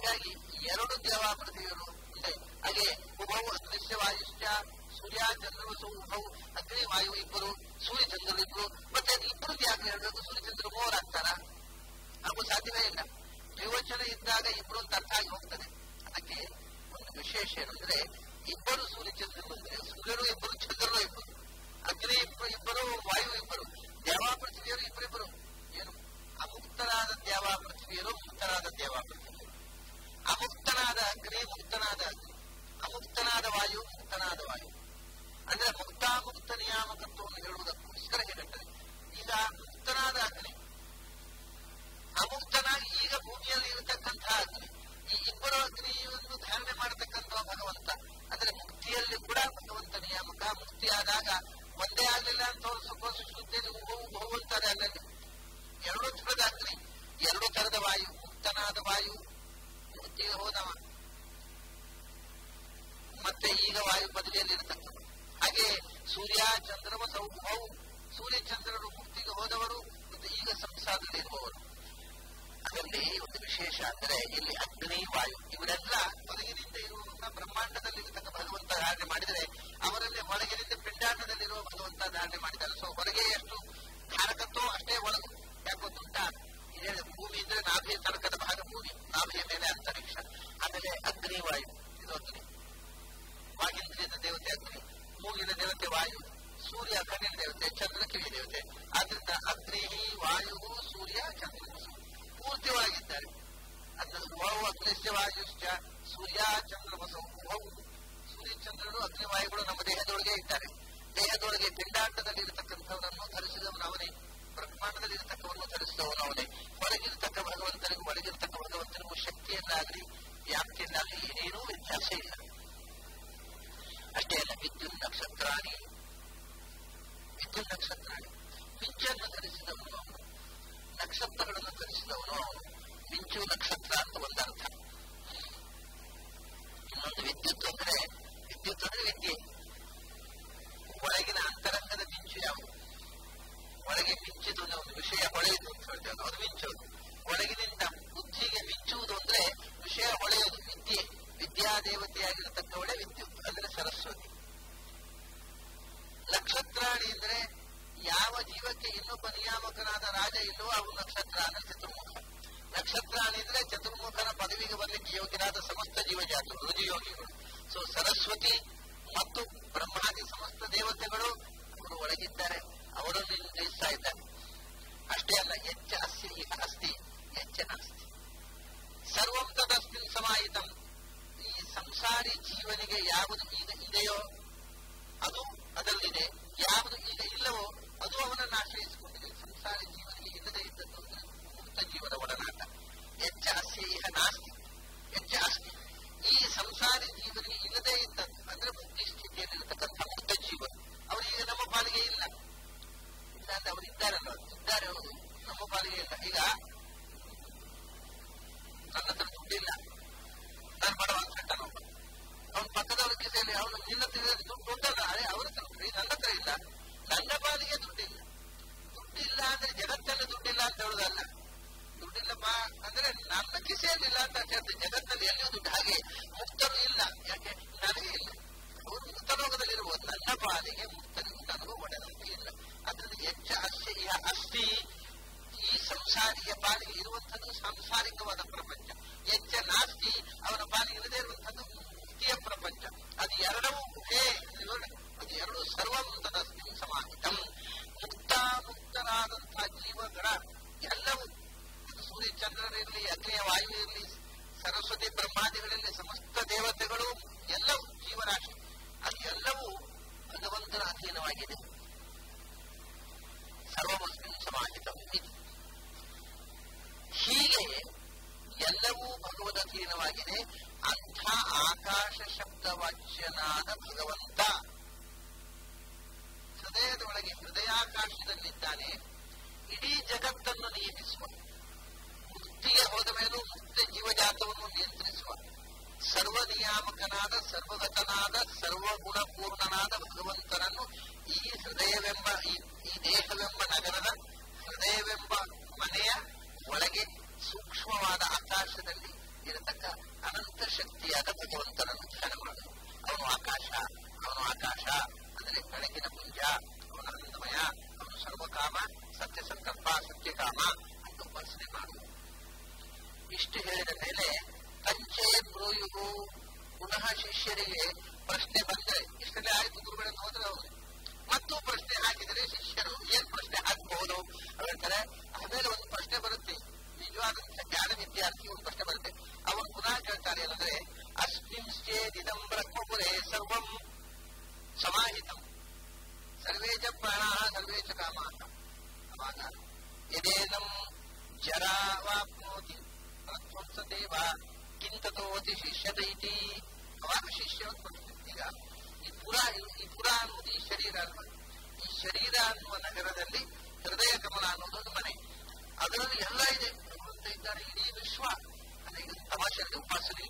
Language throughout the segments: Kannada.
ಹೀಗಾಗಿ ಎರಡು ದೇವಾಪೃಥಿಯರು ಇದೆ ಹಾಗೆ ಉಭವು ಅಗ್ನಿಶ್ಯ ವಾಯುಶ್ಚ ಸೂರ್ಯ ಚಂದ್ರವಸು ಉಭವು ಅಗ್ನಿ ವಾಯು ಇಬ್ಬರು ಸೂರ್ಯ ಚಂದ್ರರು ಇಬ್ಬರು ಮತ್ತೆ ಅದು ಇಬ್ಬರು ಯಾಕೆ ಹೇಳಬೇಕು ಸೂರ್ಯ ಚಂದ್ರ ಮೂವರಾಗ್ತಾರ ಹಾಗೂ ಸಾಧ್ಯವೇ ಇಲ್ಲ ದ್ವಿವಚನ ಇದ್ದಾಗ ಇಬ್ಬರು ಅಂತ ಅರ್ಥ ಆಗಿ ಹೋಗ್ತದೆ ಅದಕ್ಕೆ ಒಂದು ವಿಶೇಷ ಏನಂದ್ರೆ ಇಬ್ಬರು ಸೂರ್ಯ ಚಂದ್ರರು ಅಂದ್ರೆ ಸೂರ್ಯರು ಇಬ್ಬರು ಚಂದ್ರರು ಇಬ್ಬರು ಅಗ್ನಿ ಇಬ್ಬರು ಇಬ್ಬರು ವಾಯು ಇಬ್ಬರು ದೇವಾಪೃಥ್ವಿಯರು ಇಬ್ಬರಿಬ್ಬರು ಏನು ಅಮುಕ್ತರಾದ ದೇವಾಪೃಥ್ವಿಯರು ಮುಕ್ತರಾದ ದೇವಾಪೃಥ್ವಿಯರು ಅಮುಕ್ತನಾದ ಅಗ್ನಿ ಮುಕ್ತನಾದ ಅಗ್ನಿ ಅಮುಕ್ತನಾದ ವಾಯು ಮುಕ್ತನಾದ ವಾಯು ಅಂದ್ರೆ ಮುಕ್ತಾಮುಕ್ತ ನಿಯಾಮಕತ್ವವನ್ನು ಹೇಳುವುದಕ್ಕೋಸ್ಕರ ಹೇಳುತ್ತದೆ ಈಗ ಮುಕ್ತನಾದ ಅಗ್ನಿ ಅಮುಕ್ತನಾಗಿ ಈಗ ಭೂಮಿಯಲ್ಲಿ ಇರತಕ್ಕಂತಹ ಅಗ್ನಿ ಈ ಇಬ್ಬರು ಅಗ್ನಿಯನ್ನು ಧಾರಣೆ ಮಾಡತಕ್ಕಂತಹ ಭಗವಂತ ಅಂದ್ರೆ ಮುಕ್ತಿಯಲ್ಲಿ ಕೂಡ ಭಗವಂತ ನಿಯಾಮಕ ಮುಕ್ತಿಯಾದಾಗ ಒಂದೇ ಆಗಲಿಲ್ಲ ಅಂತ ತೋರಿಸೋಕೋಸ ಶುದ್ಧಿ ಹೋಗುವಂತಾರೆ ಅಲ್ಲಲ್ಲಿ ಎರಡು ಥರದ ಅಗ್ನಿ ಎರಡು ಥರದ ವಾಯು ಮುಕ್ತನಾದ ವಾಯು ಮುಕ್ತಿಗೆ ಹೋದವ ಮತ್ತೆ ಈಗ ವಾಯು ಬದಲಿಯಲ್ಲಿ ಇರತಕ್ಕಂಥ ಹಾಗೆ ಸೂರ್ಯ ಚಂದ್ರವ ಸೌಭವು ಸೂರ್ಯ ಚಂದ್ರರು ಮುಕ್ತಿಗೆ ಹೋದವರು ಮತ್ತೆ ಈಗ ಸಂಸಾರದಲ್ಲಿ ಇರುವವರು ಅದರಲ್ಲಿ ಒಂದು ವಿಶೇಷ ಅಂದ್ರೆ ಇಲ್ಲಿ ಅಗ್ನಿ ವಾಯು ಇವರೆಲ್ಲ ಹೊರಗಿನಿಂದ ಇರುವಂತಹ ಬ್ರಹ್ಮಾಂಡದಲ್ಲಿ ಇರತಕ್ಕ ಭಗವಂತ ಧಾರಣೆ ಮಾಡಿದರೆ ಅವರಲ್ಲಿ ಹೊರಗಿನಿಂದ ಪಿಂಡಾಂಡದಲ್ಲಿರುವ ಭಗವಂತ ಧಾರಣೆ ಮಾಡಿದ್ದಾರೆ ಸೊ ಹೊರಗೆ ಎಷ್ಟು ಧಾರಕತ್ವ ಅಷ್ಟೇ ಒಳಗು ಯಾಕೊಂದುಂಟ ಇದೇ ಭೂಮಿ ಅಂದ್ರೆ ನಾಭಿಯ ತನಕದ ಭಾಗ ಭೂಮಿ ನಾಭಿಯ ಮೇಲೆ ಅಂತರಿಕ್ಷ ಆಮೇಲೆ ಅಗ್ನಿ ವಾಯು ಇದು ಅಗ್ನಿ ವಾಗೇಂದ್ರಿಯದ ದೇವತೆ ಅಗ್ನಿ ಮೂಗಿನ ದೇವತೆ ವಾಯು ಸೂರ್ಯ ಕಣ್ಣಿನ ದೇವತೆ ಚಂದ್ರ ಕಿವಿಯ ದೇವತೆ ಆದ್ರಿಂದ ಅಗ್ನಿ ವಾಯು ಸೂರ್ಯ ಚಂದ್ರ ಪೂರ್ತಿ ಒಳಗಿದ್ದಾರೆ ಉಭವು ಅಗ್ನಿಶ್ಚ ವಾಯುಶ್ಚ ಸೂರ್ಯ ಚಂದ್ರ ಉಭವು ಸೂರ್ಯ ಚಂದ್ರರು ಅಗ್ನಿವಾಯುಗಳು ನಮ್ಮ ದೇಹದೊಳಗೆ ಇದ್ದಾರೆ ದೇಹದೊಳಗೆ ಪಿಂಡಾಂಡದಲ್ಲಿ ಇರತಕ್ಕಂಥವರನ್ನು ಧರಿಸಿದವನು ಅವನೇ ಬ್ರಹ್ಮಾಂಡದಲ್ಲಿ ಇರತಕ್ಕವನ್ನು ಧರಿಸಿದವನು ಅವನೇ ಹೊರಗಿರತಕ್ಕ ಭಗವಂತನಿಗೂ ಒಳಗಿರತಕ್ಕ ಭಗವಂತನಿಗೂ ಶಕ್ತಿಯನ್ನಾಗಲಿ ವ್ಯಾಪ್ತಿಯನ್ನಾಗಲಿ ಏನೇನೂ ವ್ಯತ್ಯಾಸ ಇಲ್ಲ ಅಷ್ಟೇ ಅಲ್ಲ ವಿದ್ಯುತ್ ನಕ್ಷತ್ರಾಣಿ ವಿದ್ಯುತ್ ನಕ್ಷತ್ರಾಣಿ ಮಿಂಚನ್ನು ಧರಿಸಿದವನು ಅವನು ನಕ್ಷತ್ರಗಳನ್ನು ಧರಿಸಿದವನು ಅವನು ಮಿಂಚು ನಕ್ಷತ್ರ ಅಂತ ಒಂದರ್ಥ ಇನ್ನೊಂದು ವಿದ್ಯುತ್ ಅಂದ್ರೆ ವಿದ್ಯುತ್ ಅಂದ್ರೆ ವಿದ್ಯೆ ಒಳಗಿನ ಅಂತರಂಗದ ಮಿಂಚು ಯಾವುದು ಒಳಗೆ ಮಿಂಚಿದು ಒಂದು ವಿಷಯ ಹೊಳೆಯುವುದು ಅಂತ ಹೇಳ್ತೇವೆ ಅದು ಮಿಂಚೋದು ಒಳಗಿನಿಂದ ಬುದ್ಧಿಗೆ ಮಿಂಚುವುದು ಅಂದ್ರೆ ವಿಷಯ ಹೊಳೆಯೋದು ವಿದ್ಯೆ ವಿದ್ಯಾದೇವತೆಯಾಗಿರತಕ್ಕವಳೆ ವಿದ್ಯುತ್ ಅಂದ್ರೆ ಸರಸ್ವತಿ ನಕ್ಷತ್ರಾಣಿ ಅಂದ್ರೆ ಯಾವ ಜೀವಕ್ಕೆ ಇನ್ನೊಬ್ಬ ನಿಯಾಮಕನಾದ ರಾಜ ಇಲ್ಲವೋ ಅವು ನಕ್ಷತ್ರ ಅಂದ್ರೆ ಚತುರ್ಮುಖ ನಕ್ಷತ್ರಾಣಿ ಅಂದ್ರೆ ಚತುರ್ಮುಖನ ಪದವಿಗೆ ಬರಲಿಕ್ಕೆ ಯೋಗ್ಯರಾದ ಸಮಸ್ತ ಜೀವಜಾತರು ರುಜಿಯೋಗಿಗಳು ಸೊ ಸರಸ್ವತಿ ಮತ್ತು ಬ್ರಹ್ಮಾದಿ ಸಮಸ್ತ ದೇವತೆಗಳು ಅವರು ಒಳಗಿದ್ದಾರೆ ಅವರನ್ನು ಜಯಿಸ್ತಾ ಇದ್ದಾರೆ ಅಷ್ಟೇ ಅಲ್ಲ ಎಚ್ಚ ಅಸ್ತಿ ಈಗ ಅಸ್ತಿ ಎಚ್ಚ ನಾಸ್ತಿ ಸರ್ವಂ ತದಸ್ಮಿನ್ ಸಮಾಹಿತಂ ಈ ಸಂಸಾರಿ ಜೀವನಿಗೆ ಯಾವುದು ಈಗ ಇದೆಯೋ ಅದು ಅದರಲ್ಲಿದೆ ಯಾವುದು ಈಗ ಇಲ್ಲವೋ ಅದು ಅವನನ್ನು ಆಶ್ರಯಿಸಿಕೊಂಡಿದೆ ಸಂಸಾರಿ ಜೀವನಿಗೆ ಇಲ್ಲದೆ ಇದ್ದದ್ದು ಅಂದ್ರೆ ಮುಕ್ತ ಜೀವನ ಒಡನಾಟ ಎಚ್ಚ ಅಸ್ಯ ಇಹ ನಾಸ್ತಿ ಎಚ್ಚ ಅಸ್ತಿ ಈ ಸಂಸಾರಿ ಜೀವನಿಗೆ ಇಲ್ಲದೆ ಇದ್ದದ್ದು ಅಂದ್ರೆ ಮುಕ್ತಿ ಸ್ಥಿತಿಯಲ್ಲಿರತಕ್ಕಂಥ ಮುಕ್ತ ಜೀವನ ಅವರಿಗೆ ನಮ್ಮ ಪಾಲಿಗೆ ಇಲ್ಲ ಇಲ್ಲ ಅಂದ್ರೆ ಅವರು ಇದ್ದಾರಲ್ಲ ಇದ್ದಾರೆ ಹೌದು ನಮ್ಮ ಪಾಲಿಗೆ ಇಲ್ಲ ಈಗ ನನ್ನ ಹತ್ರ ದುಡ್ಡಿಲ್ಲ ನಾನು ಬಡವ ಅಂತ ಹೇಳ್ತಾನೆ ಒಬ್ಬ ಅವನ ಪಕ್ಕದವರ ಕಿಸೆಯಲ್ಲಿ ಅವನು ನಿನ್ನ ತಿಳಿದ ದುಡ್ಡು ಉಂಟಲ್ಲ ಅದೇ ಅವ್ರ ಹತ್ರ ಉಂಟು ನನ್ನ ಹತ್ರ ಇಲ್ಲ ನನ್ನ ಪಾಲಿಗೆ ದುಡ್ಡಿಲ್ಲ ದುಡ್ಡಿಲ್ಲ ಅಂದ್ರೆ ಜಗತ್ತಲ್ಲಿ ದುಡ್ಡಿಲ್ಲ ಅಂತ ಹೇಳುದಲ್ಲ ದುಡ್ಡಿಲ್ಲಪ್ಪ ಅಂದ್ರೆ ನನ್ನ ಕಿಸೆಯಲ್ಲಿಲ್ಲ ಅಂತ ಹೇಳ್ತಾರೆ ಜಗತ್ತಲ್ಲಿ ಎಲ್ಲಿಯೂ ದುಡ್ಡು ಹಾಗೆ ಮುಕ್ತರು ಇಲ್ಲ ಯಾಕೆ ನನಗೆ ಇಲ್ಲ ಅವರು ಮುಕ್ತ ಲೋಕದಲ್ಲಿರ್ಬೋದು ನನ್ನ ಪಾಲಿಗೆ ಮುಕ್ತನಿಗೂ ನನಗೂ ಒಡನಾಟ ಇಲ್ಲ ಅದ್ರಲ್ಲಿ ಹೆಚ್ಚು ಅಸ್ಯ ಇಹ ಅಸ್ತಿ ಈ ಸಂಸಾರಿಯ ಪಾಲಿಗೆ ಇರುವಂಥದ್ದು ಸಾಂಸಾರಿಕವಾದ ಪ್ರಪಂಚ ಹೆಚ್ಚ ನಾಸ್ತಿ ಅವನ ಪಾಲಿಗೆ ಇಲ್ಲದೆ ಇರುವಂಥದ್ದು ಮುಕ್ತಿಯ ಪ್ರಪಂಚ ಅದು ಎರಡವೂ ಹೇ ಅದು ಎರಡು ಸರ್ವಂ ತದಸ್ತಿ ಸಮಾಹಿತಂ ಮುಕ್ತ ಮುಕ್ತರಾದಂತಹ ಜೀವಗಳ ಎಲ್ಲವೂ ಸೂರ್ಯ ಚಂದ್ರನಿರಲಿ ಅಗ್ನಿಯ ವಾಯು ಇರಲಿ ಸರಸ್ವತಿ ಬ್ರಹ್ಮಾದಿಗಳಲ್ಲಿ ಸಮಸ್ತ ದೇವತೆಗಳು ಎಲ್ಲವೂ ಜೀವರಾಶಿ ಅದು ಎಲ್ಲವೂ ಭಗವಂತನ ಅಧೀನವಾಗಿದೆ ಸರ್ವಮಸ್ಮಿನ್ ಸಮಾಹಿತಂ ಇದು ಹೀಗೆ ಎಲ್ಲವೂ ಭಗವದಧೀನವಾಗಿದೆ ಅಂಥ ಆಕಾಶ ಶಬ್ದವಾಚ್ಯನಾದ ಭಗವಂತ ಹೃದಯದೊಳಗೆ ಹೃದಯಾಕಾಶದಲ್ಲಿದ್ದಾನೆ ಇಡೀ ಜಗತ್ತನ್ನು ನಿಯಮಿಸುವ ಮುಕ್ತಿಗೆ ಹೋದ ಮೇಲೂ ಮುಕ್ತ ಜೀವಜಾತವನ್ನು ನಿಯಂತ್ರಿಸುವ ಸರ್ವ ನಿಯಾಮಕನಾದ ಸರ್ವಗತನಾದ ಸರ್ವಗುಣಪೂರ್ಣನಾದ ಭಗವಂತನನ್ನು ಈ ಹೃದಯವೆಂಬ ಈ ದೇಹವೆಂಬ ನಗರದ ಹೃದಯವೆಂಬ ಮನೆಯ ಒಳಗೆ ಸೂಕ್ಷ್ಮವಾದ ಆಕಾಶದಲ್ಲಿ ಇರತಕ್ಕ ಶಕ್ತಿಯಾದ ಭಗವಂತನನ್ನು ಧ್ಯಾನ ಮಾಡು ಅವನು ಆಕಾಶ ಅವನು ಆಕಾಶ ಅಂದರೆ ಬೆಳಕಿನ ಪುಂಜ ಅವನ ಆನಂದಮಯ ಅವನು ಸರ್ವಕಾಮ ಸತ್ಯ ಸಂಕಲ್ಪ ಸತ್ಯಕಾಮ ಅಂತ ಉಪಾಸನೆ ಮಾಡು ಇಷ್ಟು ಹೇಳಿದ ಮೇಲೆ ಪಂಚೇ ಬ್ರೂಯುವು ಪುನಃ ಶಿಷ್ಯರಿಗೆ ಪ್ರಶ್ನೆ ಬಂದರೆ ಇಷ್ಟಲ್ಲೇ ಆಯ್ತು ಗುರುಗಳನ್ನು ಹೋದ್ರೆ ಅವರು ಮತ್ತು ಪ್ರಶ್ನೆ ಹಾಕಿದರೆ ಶಿಷ್ಯರು ಏನ್ ಪ್ರಶ್ನೆ ಹಾಕಬಹುದು ಹೇಳ್ತಾರೆ ಆಮೇಲೆ ಒಂದು ಪ್ರಶ್ನೆ ಬರುತ್ತೆ ನಿಜವಾದಂತಹ ಜ್ಞಾನ ವಿದ್ಯಾರ್ಥಿ ಒಂದು ಪ್ರಶ್ನೆ ಬರುತ್ತೆ ಅವರು ಪುನಃ ಕೇಳ್ತಾರೆ ಏನಂದ್ರೆ ಅಸ್ಮಿಂಶ್ಚೇದಿದಂ ಬ್ರಹ್ಮಪುರೇ ಸರ್ವಂ ಸಮಾಹಿತಂ ಸರ್ವೇ ಚ ಪ್ರಾಣ ಸರ್ವೇ ಚ ಕಾಮ ಅವಾಗ ಯದೇನಂ ಜರಾವಾಪ್ನೋತಿ ಪ್ರಧ್ವಂಸದೇವ ಕಿಂತತೋತಿ ಶಿಷ್ಯತ ಇತಿ ಅವಾಗ ಶಿಷ್ಯ ಈಗ ಈ ಪುರ ಈ ಪುರ ಅನ್ನೋದು ಈ ಶರೀರ ಅಲ್ವಾ ಈ ಶರೀರ ಅನ್ನುವ ನಗರದಲ್ಲಿ ಹೃದಯ ಕಮಲ ಅನ್ನೋದೊಂದು ಮನೆ ಅದರಲ್ಲಿ ಎಲ್ಲ ಇದೆ ಭಗವಂತ ಇದ್ದಾರೆ ಇಡೀ ವಿಶ್ವ ಅದೇ ಇದು ತಮಾಷೆ ಉಪಾಸನೆ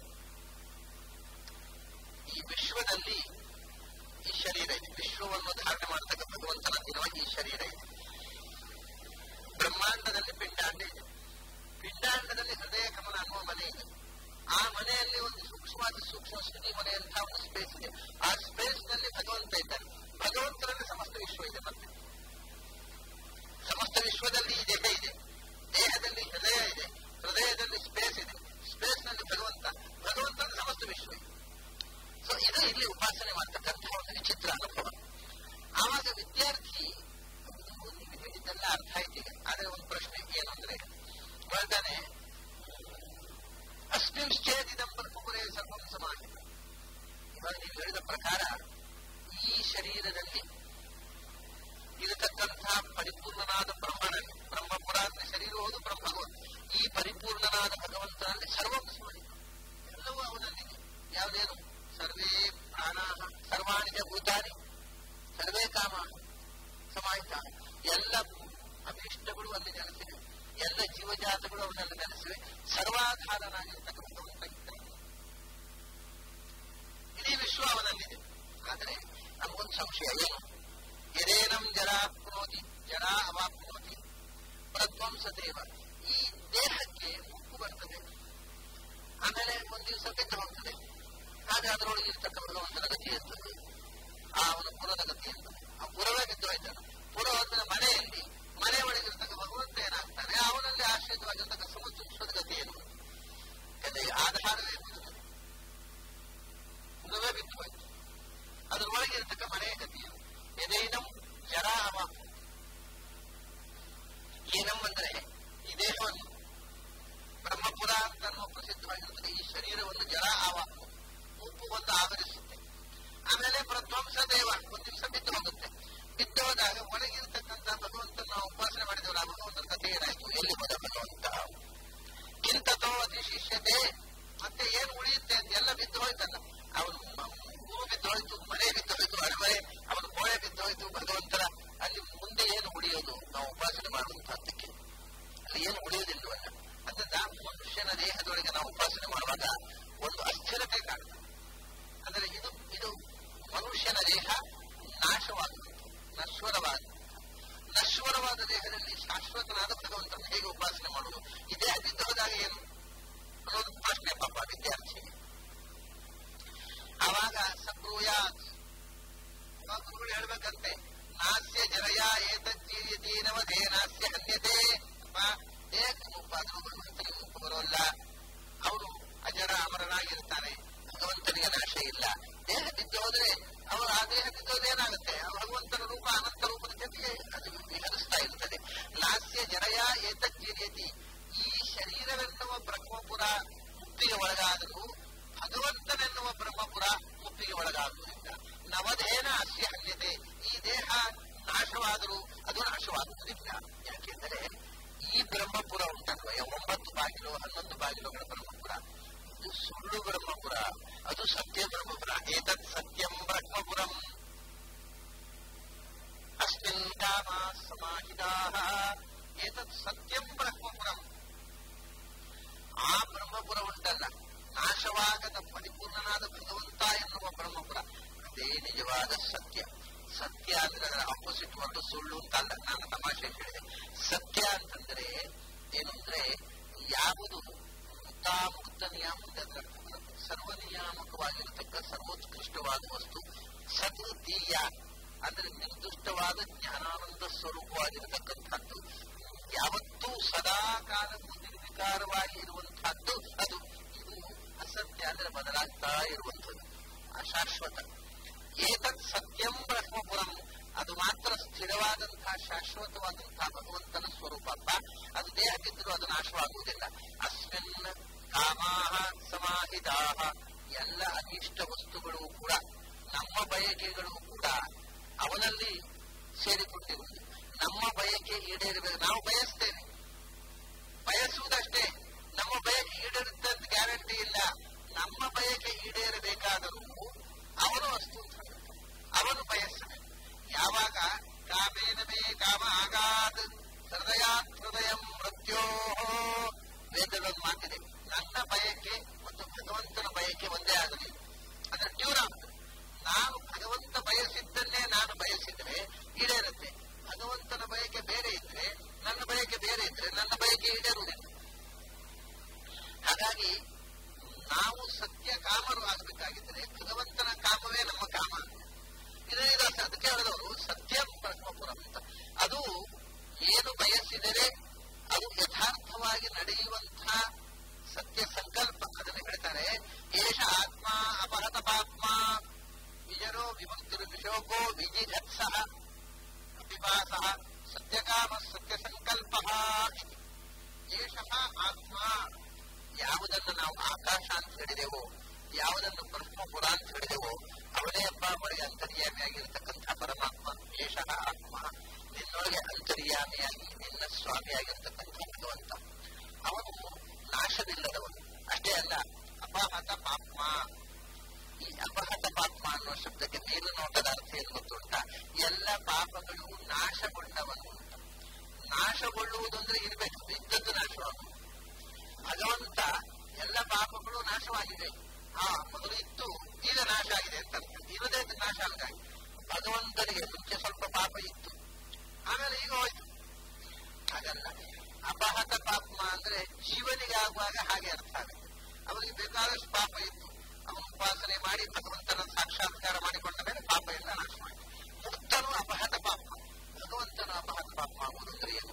ಈ ವಿಶ್ವದಲ್ಲಿ ಈ ಶರೀರ ಇದೆ ವಿಶ್ವವನ್ನು ಧಾರಣೆ ಮಾಡತಕ್ಕ ಭಗವಂತನ ದಿನವಾಗಿ ಈ ಶರೀರ ಇದೆ ಬ್ರಹ್ಮಾಂಡದಲ್ಲಿ ಪಿಂಡಾಂಡ ಇದೆ ಪಿಂಡಾಂಡದಲ್ಲಿ ಹೃದಯ ಕಮಲ ಅನ್ನುವ ಮನೆ ಇದೆ ಆ ಮನೆಯಲ್ಲಿ ಒಂದು ಸೂಕ್ಷ್ಮವಾದ ಸೂಕ್ಷ್ಮ ಸ್ಥಿತಿ ಮನೆಯಂತಹ ಒಂದು ಸ್ಪೇಸ್ ಇದೆ ಆ ಸ್ಪೇಸ್ ನಲ್ಲಿ ಭಗವಂತ ಇದ್ದಾನೆ ಭಗವಂತನಲ್ಲಿ ಸಮಸ್ತ ವಿಶ್ವ ಇದೆ ಮತ್ತೆ ಸಮಸ್ತ ವಿಶ್ವದಲ್ಲಿ ಈ ದೇಹ ಇದೆ ದೇಹದಲ್ಲಿ ಹೃದಯ ಇದೆ ಹೃದಯದಲ್ಲಿ ಸ್ಪೇಸ್ ಇದೆ ಸ್ಪೇಸ್ ನಲ್ಲಿ ಭಗವಂತ ಭಗವಂತನ ಸಮಸ್ತ ವಿಶ್ವ ಇದೆ ಸೊ ಇದು ಇಲ್ಲಿ ಉಪಾಸನೆ ಮಾಡ್ತಕ್ಕಂತಹ ಒಂದು ವಿಚಿತ್ರ ಅನುಭವ ಆವಾಗ ವಿದ್ಯಾರ್ಥಿ ನೀವು ಹೇಳಿದ್ದೆಲ್ಲ ಅರ್ಥ ಆಯ್ತು ಈಗ ಆದ್ರೆ ಒಂದು ಪ್ರಶ್ನೆ ಏನು ಅಂದ್ರೆ ಹೇಳ್ತಾನೆ ಅಸ್ಮಿಂಶ್ಚೇದಿದಂ ಬ್ರಹ್ಮಪುರೇ ಸರ್ವಂ ಸಮಾಹಿತ ಇವಾಗ ನೀವು ಹೇಳಿದ ಪ್ರಕಾರ ಈ ಶರೀರದಲ್ಲಿ ಇರತಕ್ಕಂತಹ ಪರಿಪೂರ್ಣನಾದ ಬ್ರಹ್ಮನಲ್ಲಿ ಬ್ರಹ್ಮಪುರ ಅಂದ್ರೆ ಶರೀರ ಹೋದು ಬ್ರಹ್ಮ ಭಗವಂತ ಈ ಪರಿಪೂರ್ಣನಾದ ಭಗವಂತನಲ್ಲಿ ಸರ್ವಂ ಸಮಾಹಿತ ಎಲ್ಲವೂ ಅವನಲ್ಲಿದೆ ಯಾವುದೇನು ಸರ್ವೇ ಪ್ರಾಣ ಸರ್ವಾಣಿ ಚ ಭೂತಾನಿ ಸರ್ವೇ ಕಾಮ ಸಮಾಹಿತ ಎಲ್ಲ ಅಭಿಷ್ಟಗಳು ಅಲ್ಲಿ ನೆಲೆಸಿವೆ ಎಲ್ಲ ಜೀವಜಾತಗಳು ಅವನಲ್ಲಿ ನೆಲೆಸಿವೆ ಸರ್ವಾಧಾರನಾಗಿರ್ತಕ್ಕ ಭಗವಂತ ಇದ್ದಾನೆ ಇಡೀ ವಿಶ್ವ ಅವನಲ್ಲಿದೆ ಆದರೆ ನಮಗೊಂದು ಸಂಶಯ ಏನು ಎದೇನಂ ಜರಾಪ್ನೋತಿ ಜರ ಅವಾಪ್ನೋತಿ ಪ್ರಧ್ವಂಸದೇವ ಈ ದೇಹಕ್ಕೆ ಮುಕ್ಕು ಬರ್ತದೆ ಆಮೇಲೆ ಒಂದು ದಿವಸ ಬಿದ್ದು ಹೋಗ್ತದೆ ಆದ್ರೆ ಅದರೊಳಗೆ ಇರ್ತಕ್ಕ ಭಗವಂತನ ಗತಿ ಇರ್ತದೆ ಆ ಅವನ ಪುರದ ಗತಿ ಇರ್ತದೆ ಆ ಪುರವೇ ಬಿದ್ದು ಹೋಯ್ತಾನೆ ಪುರ ಹೋದ್ಮೇಲೆ ಮನೆಯಲ್ಲಿ ಮನೆ ಒಳಗಿರ್ತಕ್ಕ ಭಗವಂತ ಏನಾಗ್ತಾನೆ ಅವನಲ್ಲಿ ಆಶ್ರಿತವಾಗಿರ್ತಕ್ಕ ಸಮಸ್ತ ವಿಶ್ವದ ಗತಿ ಏನು ಯಾಕಂದ್ರೆ ಆಧಾರವೇ ಬಿಡುತ್ತದೆ ಪುರವೇ ಬಿದ್ದು ಹೋಯ್ತು ಅದರೊಳಗೆ ಇರ್ತಕ್ಕ ಮನೆಯ ಗತಿ ಏನು ಎದೇನಂ ಜರ ಅವ ಏನಂ ಅಂದ್ರೆ ಈ ದೇಹವನ್ನು ಬ್ರಹ್ಮಪುರ ಅಂತ ಅನ್ನುವ ಪ್ರಸಿದ್ಧವಾಗಿರುತ್ತದೆ ಈ ಶರೀರವನ್ನು ಜರ ಆವ ಉಪ್ಪು ಒಂದು ಆವರಿಸುತ್ತೆ ಆಮೇಲೆ ಪ್ರಧ್ವಂಸ ದೇವ ಒಂದು ದಿವಸ ಬಿದ್ದು ಹೋಗುತ್ತೆ ಬಿದ್ದು ಹೋದಾಗ ಒಳಗಿರತಕ್ಕಂಥ ಭಗವಂತ ನಾವು ಉಪಾಸನೆ ಮಾಡಿದವರು ಆ ಭಗವಂತನ ಕಥೆ ಏನಾಯ್ತು ಎಲ್ಲಿ ಹೋದ ಭಗವಂತ ಕಿಂತತೋ ಅತಿ ಶಿಷ್ಯತೆ ಮತ್ತೆ ಏನು ಉಳಿಯುತ್ತೆ ಅಂತ ಎಲ್ಲ ಬಿದ್ದು ಹೋಯ್ತಲ್ಲ ಅವನು ಊರು ಬಿದ್ದು ಹೋಯ್ತು ಮನೆ ಬಿದ್ದು ಹೋಯ್ತು ಅಡಮನೆ ಅವನ ಕೋಳೆ ಬಿದ್ದು ಹೋಯ್ತು ಭಗವಂತರ ಅಲ್ಲಿ ಮುಂದೆ ಏನು ಉಳಿಯೋದು ನಾವು ಉಪಾಸನೆ ಮಾಡುವಂತಹದ್ದಕ್ಕೆ ಅಲ್ಲಿ ಏನು ಉಳಿಯುವುದಿಲ್ಲವಲ್ಲ ಅಂತ ಮನುಷ್ಯನ ದೇಹದೊಳಗೆ ನಾವು ಉಪಾಸನೆ ಮಾಡುವಾಗ ಒಂದು ಅಸ್ಥಿರತೆ ಕಾಣ್ತದೆ ಅಂದರೆ ಇದು ಇದು ಮನುಷ್ಯನ ದೇಹ ನಾಶವಾಗುವುದು ನಶ್ವರವಾದ ನಶ್ವರವಾದ ದೇಹದಲ್ಲಿ ಶಾಶ್ವತನಾದ ಭಗವಂತನ ಹೇಗೆ ಉಪಾಸನೆ ಮಾಡುವುದು ಈ ದೇಹ ಬಿದ್ದು ಹೋದಾಗ ಏನು ಅನ್ನೋದು ಪ್ರಶ್ನೆ ಪಾಪ ವಿದ್ಯಾರ್ಥಿಗೆ ಆವಾಗ ಸಬ್ರೂಯಾತ್ ಗುರುಗಳು ಹೇಳ್ಬೇಕಂತೆ ನಾಸ್ಯ ಜರಯ ಏತಜ್ಜೀಯತೀನವಧೇ ನಾಸ್ಯ ಹನ್ಯತೆ ದೇಹಕ್ಕೆ ಮುಪ್ಪಾದರೂ ಭಗವಂತನಿಗೆ ಮುಪ್ಪು ಬರೋಲ್ಲ ಅವರು ಅಜರ ಅಮರನಾಗಿರ್ತಾನೆ ಭಗವಂತನಿಗೆ ನಾಶ ಇಲ್ಲ ದೇಹ ಬಿದ್ದು ಹೋದ್ರೆ ಅವರು ಆ ದೇಹ ಬಿದ್ದೋದೇನಾಗುತ್ತೆ ಭಗವಂತನ ರೂಪ ಅನಂತ ರೂಪದ ಜೊತೆಗೆ ಅದು ವಿಹರಿಸ್ತಾ ಇರ್ತದೆ ನಾಸ್ಯ ಜರಯ ಏತಜ್ಜೀಯತಿ ಈ ಶರೀರವೆನ್ನುವ ಬ್ರಹ್ಮಪುರ ಮುಕ್ತಿಗೆ ಒಳಗಾದರೂ ಭಗವಂತನೆನ್ನುವ ಬ್ರಹ್ಮಪುರ ಮುಕ್ತಿಗೆ ಒಳಗಾಗುವುದಿಲ್ಲ ನವದೇನ ಅಸ್ಯ ಹನ್ಯತೆ ಈ ದೇಹ ನಾಶವಾದರೂ ಅದು ನಾಶವಾಗುವುದಿಲ್ಲ ಯಾಕೆಂದರೆ ಈ ಬ್ರಹ್ಮಪುರ ಉಂಟಲ್ವ ಒಂಬತ್ತು ಬಾಗಿಲು ಹನ್ನೊಂದು ಬಾಗಿಲುಗಳ ಬ್ರಹ್ಮಪುರ ಇದು ಸುಳ್ಳು ಬ್ರಹ್ಮಪುರ ಅದು ಸತ್ಯ ಬ್ರಹ್ಮಪುರ ಏತತ್ ಸತ್ಯಂ ಬ್ರಹ್ಮಪುರಂ ಅಸ್ಮಿನ್ ಕಾಮ ಸಮಾಹಿತಾ ಏತತ್ ಸತ್ಯಂ ಬ್ರಹ್ಮಪುರಂ ಆ ಬ್ರಹ್ಮಪುರ ಉಂಟಲ್ಲ ನಾಶವಾಗದ ಪರಿಪೂರ್ಣನಾದ ಭಗವಂತ ಎನ್ನುವ ಬ್ರಹ್ಮಪುರ ಅದೇ ನಿಜವಾದ ಸತ್ಯ ಸತ್ಯ ಅಂದ್ರೆ ಅದರ ಆಪೋಸಿಟ್ ಒಂದು ಸುಳ್ಳು ಅಂತಲ್ಲ ನಾನು ತಮಾಷೆ ಹೇಳಿದೆ ಸತ್ಯ ಅಂತಂದ್ರೆ ಏನು ಅಂದ್ರೆ ಯಾವುದು ಮುಕ್ತಾಮುಕ್ತ ನಿಯಮ ಮುಂದೆ ಅದರ ಸರ್ವನಿಯಾಮಕವಾಗಿರತಕ್ಕ ಸರ್ವೋತ್ಕೃಷ್ಟವಾದ ವಸ್ತು ಸತ್ ದೀಯ ಅಂದರೆ ನಿರ್ದಿಷ್ಟವಾದ ಜ್ಞಾನಾನಂದ ಸ್ವರೂಪವಾಗಿರತಕ್ಕಂಥದ್ದು ಯಾವತ್ತೂ ಸದಾ ಕಾಲ ನಿರ್ವಿಕಾರವಾಗಿ ಇರುವಂತಹದ್ದು ಅದು ಇದು ಅಸತ್ಯ ಅಂದ್ರೆ ಬದಲಾಗ್ತಾ ಇರುವಂಥದ್ದು ಅಶಾಶ್ವತ ಏತತ್ ಸತ್ಯಂ ಬ್ರಹ್ಮಪುರಂ ಅದು ಮಾತ್ರ ಸ್ಥಿರವಾದಂತಹ ಶಾಶ್ವತವಾದಂತಹ ಭಗವಂತನ ಸ್ವರೂಪ ಅಲ್ಲ ಅದು ದೇಹಕ್ಕಿದ್ದರೂ ಅದು ನಾಶವಾಗುವುದಿಲ್ಲ ಅಸ್ಮಿನ್ ಕಾಮಾಹ ಸಮಾಹಿತಾಹ ಎಲ್ಲ ಅನಿಷ್ಟ ವಸ್ತುಗಳು ಕೂಡ ನಮ್ಮ ಬಯಕೆಗಳು ಕೂಡ ಅವನಲ್ಲಿ ಸೇರಿಕೊಂಡಿರುವುದು ನಮ್ಮ ಬಯಕೆ ಈಡೇರಬೇಕು ನಾವು ಬಯಸ್ತೇವೆ ಬಯಸುವುದಷ್ಟೇ ನಮ್ಮ ಬಯಕೆ ಈಡೇರುತ್ತೆ ಅಂತ ಗ್ಯಾರಂಟಿ ಇಲ್ಲ ನಮ್ಮ ಬಯಕೆ ಈಡೇರಬೇಕಾದರೂ ಅವನು ವಸ್ತು ಅಂತ ಹೇಳ್ಬೇಕು. ಅವನು ಬಯಸಬೇಕು ಯಾವಾಗ ಕಾಮೇನ ಮೇ ಕಾಮ ಆಗಾದ್ ಹೃದಯಾತ್ ಹೃದಯ ಮೃತ್ಯೋ ವೇದಗಳನ್ನು ಮಾತಿದೆ ನನ್ನ ಬಯಕೆ ಮತ್ತು ಭಗವಂತನ ಬಯಕೆ ಒಂದೇ ಆಗಲಿ ಅದರ ಟ್ಯೂನ್ ಆಗ್ತದೆ ನಾನು ಭಗವಂತ ಬಯಸಿದ್ದನ್ನೇ ನಾನು ಬಯಸಿದ್ರೆ ಈಡೇರುತ್ತೆ ಭಗವಂತನ ಬಯಕೆ ಬೇರೆ ಇದ್ರೆ ನನ್ನ ಬಯಕೆ ಬೇರೆ ಇದ್ರೆ ನನ್ನ ಬಯಕೆ ಈಡೇರುವುದಿಲ್ಲ ಹಾಗಾಗಿ ನಾವು ಸತ್ಯ ಕಾಮರು ಆಗಬೇಕಾಗಿದ್ರೆ ಭಗವಂತನ ಕಾಮವೇ ನಮ್ಮ ಕಾಮ ಇದು ಇದು ಅದಕ್ಕೆ ಹೇಳಿದವರು ಸತ್ಯ ಬ್ರಹ್ಮಪುರಂ ಅಂತ ಅದು ಏನು ಬಯಸಿದರೆ ಅದು ಯಥಾರ್ಥವಾಗಿ ನಡೆಯುವಂತಹ ಸತ್ಯ ಸಂಕಲ್ಪ ಅದನ್ನು ಹೇಳ್ತಾರೆ ಏಷ ಆತ್ಮ ಅಪಹತ ಪಾತ್ಮ ವಿಜರೋ ವಿಮುಕ್ತಿರು ವಿಶೋಕೋ ವಿಜಿಘತ್ಸ ಪಿಪಾಸ ಸತ್ಯಕಾಮ ಸತ್ಯ ಸಂಕಲ್ಪ ಏಷ ಆತ್ಮ ಯಾವುದನ್ನು ನಾವು ಆಕಾಶ ಅಂತ ಹೇಳಿದೆವೋ ಯಾವುದನ್ನು ಬ್ರಹ್ಮಪುರ ಅಂತ ಹೇಳಿದೆವೋ ಅವನೇ ಹಬ್ಬ ಬಳಿ ಅಂತರ್ಯಾಮಿಯಾಗಿರ್ತಕ್ಕಂಥ ಪರಮಾತ್ಮ ಏಷ ಆತ್ಮ ನಿನ್ನೊಳಗೆ ಅಂತರ್ಯಾಮಿಯಾಗಿ ನಿನ್ನ ಸ್ವಾಮಿಯಾಗಿರ್ತಕ್ಕಂಥ ಭಗವಂತ ಅವನು ನಾಶವಿಲ್ಲದವನು ಅಷ್ಟೇ ಅಲ್ಲ ಅಪಹತ ಪಾಪ್ಮ ಈ ಅಪಹತ ಪಾಪ್ಮ ಅನ್ನುವ ಶಬ್ದಕ್ಕೆ ಮೇಲು ನೋಟದ ಅರ್ಥ ಏನು ಗೊತ್ತುಂಟ ಎಲ್ಲ ಪಾಪಗಳು ನಾಶಗೊಂಡವನು ಅಂತ ನಾಶಗೊಳ್ಳುವುದು ಅಂದ್ರೆ ಇರಬೇಕು ಇದ್ದದ್ದು ನಾಶವಾಗುವುದು ಭಗವಂತ ಎಲ್ಲ ಪಾಪಗಳು ನಾಶವಾಗಿದೆ ಆ ಮೊದಲು ಇತ್ತು ಈಗ ನಾಶ ಆಗಿದೆ ಅಂತ ಅರ್ಥ. ಇರದೇ ಇದ್ದು ನಾಶ ಆಗಿದೆ ಭಗವಂತನಿಗೆ ಮುಂಚೆ ಸ್ವಲ್ಪ ಪಾಪ ಇತ್ತು ಆಮೇಲೆ ಈಗ ಹೋಯ್ತು ಹಾಗಲ್ಲ ಅಪಹತ ಪಾಪ ಅಂದ್ರೆ ಜೀವನಿಗಾಗುವಾಗ ಹಾಗೆ ಅರ್ಥ ಆಗುತ್ತೆ ಅವನಿಗೆ ಬೇಕಾದಷ್ಟು ಪಾಪ ಇತ್ತು ಅವನು ಉಪಾಸನೆ ಮಾಡಿ ಭಗವಂತನ ಸಾಕ್ಷಾತ್ಕಾರ ಮಾಡಿಕೊಂಡ ಮೇಲೆ ಪಾಪ ಎಲ್ಲ ನಾಶ ಮಾಡಿ ಮುಕ್ತನು ಅಪಹತ ಪಾಪ ಭಗವಂತನು ಅಪಹತ ಪಾಪ ಆಗುವುದು ಅಂದ್ರೆ ಏನು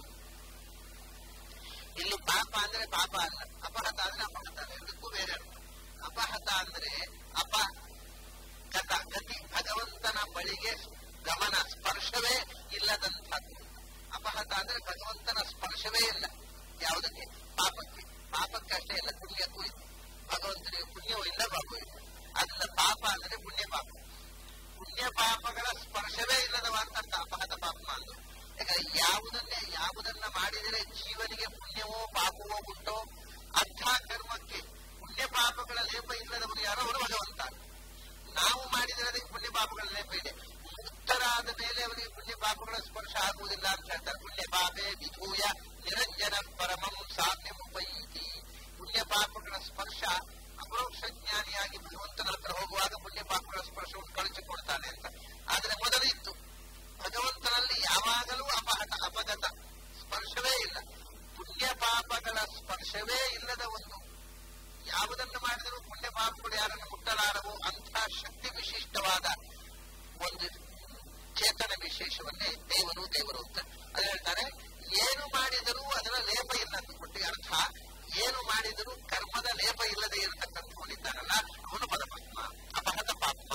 ಇಲ್ಲಿ ಪಾಪ ಅಂದ್ರೆ ಪಾಪ ಅಲ್ಲ ಅಪಹತ ಅಂದ್ರೆ ಅಪಹತ ಅಲ್ಲ ಎರಡಕ್ಕೂ ಬೇರೆ ಅರ್ಥ ಅಪಹತ ಅಂದ್ರೆ ಅಪ ಗತ ಗತಿ ಭಗವಂತನ ಬಳಿಗೆ ಗಮನ ಸ್ಪರ್ಶವೇ ಇಲ್ಲದಂಥದ್ದು ಅಪಹತ ಅಂದ್ರೆ ಭಗವಂತನ ಸ್ಪರ್ಶವೇ ಇಲ್ಲ ಯಾವುದಕ್ಕೆ ಪಾಪಕ್ಕೆ ಪಾಪಕ್ಕೆ ಅಷ್ಟೇ ಇಲ್ಲ ಪುಣ್ಯಕ್ಕೂ ಇಲ್ಲ ಭಗವಂತನಿಗೆ ಪುಣ್ಯವೂ ಇಲ್ಲ ಪಾಪವೂ ಇಲ್ಲ ಅದನ್ನ ಪಾಪ ಅಂದ್ರೆ ಪುಣ್ಯ ಪಾಪ ಪುಣ್ಯ ಪಾಪಗಳ ಸ್ಪರ್ಶವೇ ಇಲ್ಲದವ ಅಂತ ಅರ್ಥ ಅಪಹತ ಪಾಪ ಅಂದ್ರೆ ಯಾಕಂದ್ರೆ ಯಾವುದನ್ನೇ ಯಾವುದನ್ನ ಮಾಡಿದರೆ ಜೀವನಿಗೆ ಪುಣ್ಯವೋ ಪಾಪವೋ ಉಂಟೋ ಅಂಥ ಕರ್ಮಕ್ಕೆ ಪುಣ್ಯ ಪಾಪಗಳ ಲೇಪ ಇಲ್ಲದವರು ಯಾರೋ ಅವರು ಭಗವಂತ ನಾವು ಮಾಡಿದರೆ ಅದಕ್ಕೆ ಪುಣ್ಯ ಪಾಪಗಳ ಲೇಪ ಇದೆ ಮುಕ್ತರಾದ ಮೇಲೆ ಅವರಿಗೆ ಪುಣ್ಯ ಪಾಪಗಳ ಸ್ಪರ್ಶ ಆಗುವುದಿಲ್ಲ ಅಂತ ಹೇಳ್ತಾರೆ ಪುಣ್ಯ ಪಾಪೇ ವಿಧೂಯ ನಿರಂಜನ ಪರಮಂ ಸಾಮ್ಯಮುಪೈತಿ ಪುಣ್ಯ ಪಾಪಗಳ ಸ್ಪರ್ಶ ಅಪರೋಕ್ಷ ಜ್ಞಾನಿಯಾಗಿ ಭಗವಂತನ ಹತ್ರ ಹೋಗುವಾಗ ಪುಣ್ಯ ಪಾಪಗಳ ಸ್ಪರ್ಶವನ್ನು ಕಳಿಸಿಕೊಡ್ತಾನೆ ಅಂತ ಆದ್ರೆ ಮೊದಲು ಇತ್ತು ಭಗವಂತನಲ್ಲಿ ಯಾವಾಗಲೂ ಅಪಹತ ಅಪಗತ ಸ್ಪರ್ಶವೇ ಇಲ್ಲ ಪುಣ್ಯ ಪಾಪಗಳ ಸ್ಪರ್ಶವೇ ಇಲ್ಲದ ಒಂದು ಯಾವುದನ್ನು ಮಾಡಿದರೂ ಪುಣ್ಯ ಪಾಪಗಳು ಯಾರನ್ನು ಮುಟ್ಟಲಾರವು ಅಂಥ ಶಕ್ತಿ ವಿಶಿಷ್ಟವಾದ ಒಂದು ಚೇತನ ವಿಶೇಷವನ್ನೇ ದೇವರು ದೇವರು ಅಂತ ಅದು ಹೇಳ್ತಾರೆ ಏನು ಮಾಡಿದರೂ ಅದರ ಲೇಪ ಇಲ್ಲ ಅಂತ ಕೊಟ್ಟಿಗೆ ಅರ್ಥ ಏನು ಮಾಡಿದರೂ ಕರ್ಮದ ಲೇಪ ಇಲ್ಲದೆ ಇರತಕ್ಕಂಥವನಿದ್ದಾನಲ್ಲ ಅವನು ಪರಮಾತ್ಮ ಅಪಹತ ಪಾಪ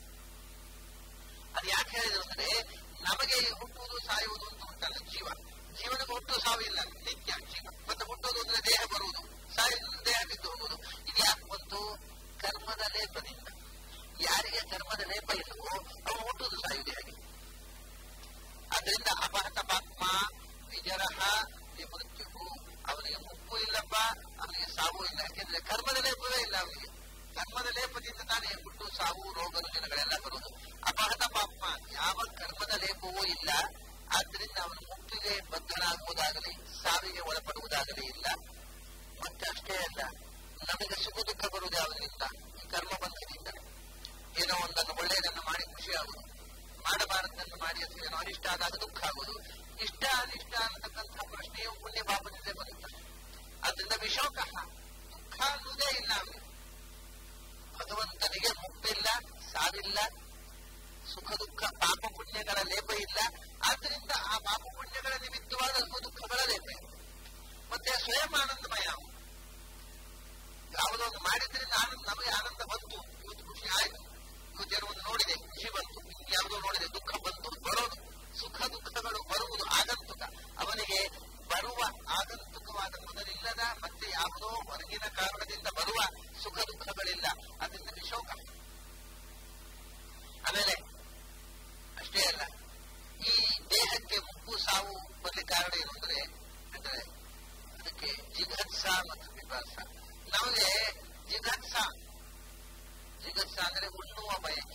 ಅದು ಯಾಕೆ ಹೇಳಿದ್ರು ಅಂದ್ರೆ ನಮಗೆ ಹುಟ್ಟುವುದು ಸಾಯುವುದು ಅಂತ ಉಂಟಲ್ಲ ಜೀವ ಜೀವನಕ್ಕೆ ಹುಟ್ಟು ಸಾವಿಲ್ಲ ನಿತ್ಯ ಜೀವ ಮತ್ತೆ ಹುಟ್ಟುವುದು ಅಂದ್ರೆ ದೇಹ ಬರುವುದು ಸಾಯುವುದು ದೇಹ ಬಿದ್ದು ಹೋಗುವುದು ಇದು ಯಾಕೆ ಬಂತು ಕರ್ಮದ ಲೇಪದಿಂದ ಯಾರಿಗೆ ಕರ್ಮದ ಲೇಪ ಇಲ್ಲವೋ ಅವನು ಹುಟ್ಟುವುದು ಸಾಯುವುದು ಹೇಗೆ ಅದರಿಂದ ಅಪಹತ ಪಾತ್ಮ ವಿಜರಹ ಮೃತ್ಯು ಅವನಿಗೆ ಮುಪ್ಪು ಇಲ್ಲಪ್ಪ ಅವನಿಗೆ ಸಾವು ಇಲ್ಲ ಯಾಕೆಂದ್ರೆ ಕರ್ಮದ ಲೇಪವೇ ಇಲ್ಲ ಅವನಿಗೆ ಕರ್ಮದ ಲೇಪದಿಂದ ತಾನೇ ಹುಟ್ಟು ಸಾವು ರೋಗ ರುಜಿನಗಳೆಲ್ಲ ಬರುವುದು ಅಪಹತ ಪಾಪ ಯಾವ ಕರ್ಮದ ಲೇಪವೂ ಇಲ್ಲ ಆದ್ದರಿಂದ ಅವನು ಮುಪ್ಪಿಗೆ ಬದ್ಧನಾಗುವುದಾಗಲಿ ಸಾವಿಗೆ ಒಳಪಡುವುದಾಗಲಿ ಇಲ್ಲ ಮತ್ತೆ ಅಷ್ಟೇ ಅಲ್ಲ ನಮಗೆ ಸುಖ ದುಃಖ ಬರುವುದು ಯಾವುದರಿಂದ ಈ ಕರ್ಮ ಬಂಧದಿಂದ ಏನೋ ಒಂದನ್ನು ಒಳ್ಳೆಯದನ್ನು ಮಾಡಿ ಖುಷಿ ಆಗುವುದು ಮಾಡಬಾರದನ್ನು ಮಾಡಿ ಅಥವಾ ಏನೋ ಅನಿಷ್ಟ ಆದಾಗ ದುಃಖ ಆಗುವುದು ಇಷ್ಟ ಅನಿಷ್ಟ ಅನ್ನತಕ್ಕಂಥ ಪ್ರಶ್ನೆಯು ಪುಣ್ಯ ಪಾಪದಿಂದ ಬರುತ್ತೆ ಅದರಿಂದ ವಿಶೋಕ ದುಃಖ ಅನ್ನುವುದೇ ಇಲ್ಲ ಅವನಿಗೆ ಸುಖ ದುಃಖಗಳ ಲೇಪ ಇದೆ ಮತ್ತೆ ಸ್ವಯಂ ಆನಂದಮಯ ಅವನು. ಯಾವುದೋ ಒಂದು ಮಾಡಿದ್ರಿಂದ ಆನಂದ ನಮಗೆ ಆನಂದ ಬಂತು ಇವತ್ತು ಖುಷಿ ಆಯ್ತು ಇವತ್ತು ಏನೋ ಒಂದು ನೋಡಿದೆ ಖುಷಿ ಬಂತು ಯಾವುದೋ ನೋಡಿದೆ ದುಃಖ ಬಂತು ಬರೋದು ಸುಖ ದುಃಖಗಳು ಬರುವುದು ಆಗಂತುಕ ಅವನಿಗೆ ಬರುವ ಆಗಂತುಕವಾದ ಮೊದಲಿಲ್ಲದ ಮತ್ತೆ ಯಾವುದೋ ಹೊರಗಿನ ಕಾರಣದಿಂದ ಬರುವ ಸುಖ ದುಃಖಗಳಿಲ್ಲ ಅದರಿಂದ ವಿಶೋಕ ಆಮೇಲೆ ಅಷ್ಟೇ ಅಲ್ಲ ಈ ದೇಹಕ್ಕೆ ಮುಪ್ಪು ಸಾವು ಬರ್ಲಿಕ್ಕೆ ಕಾರಣ ಏನು ಅಂದ್ರೆ ಅಂದ್ರೆ ಅದಕ್ಕೆ ಜಿಘತ್ಸ ಮತ್ತು ವಿಭಾಸ ನಮಗೆ ಜಿಘತ್ಸ ಜಿಘತ್ಸ ಅಂದ್ರೆ ಉಣ್ಣುವ ಬಯಕೆ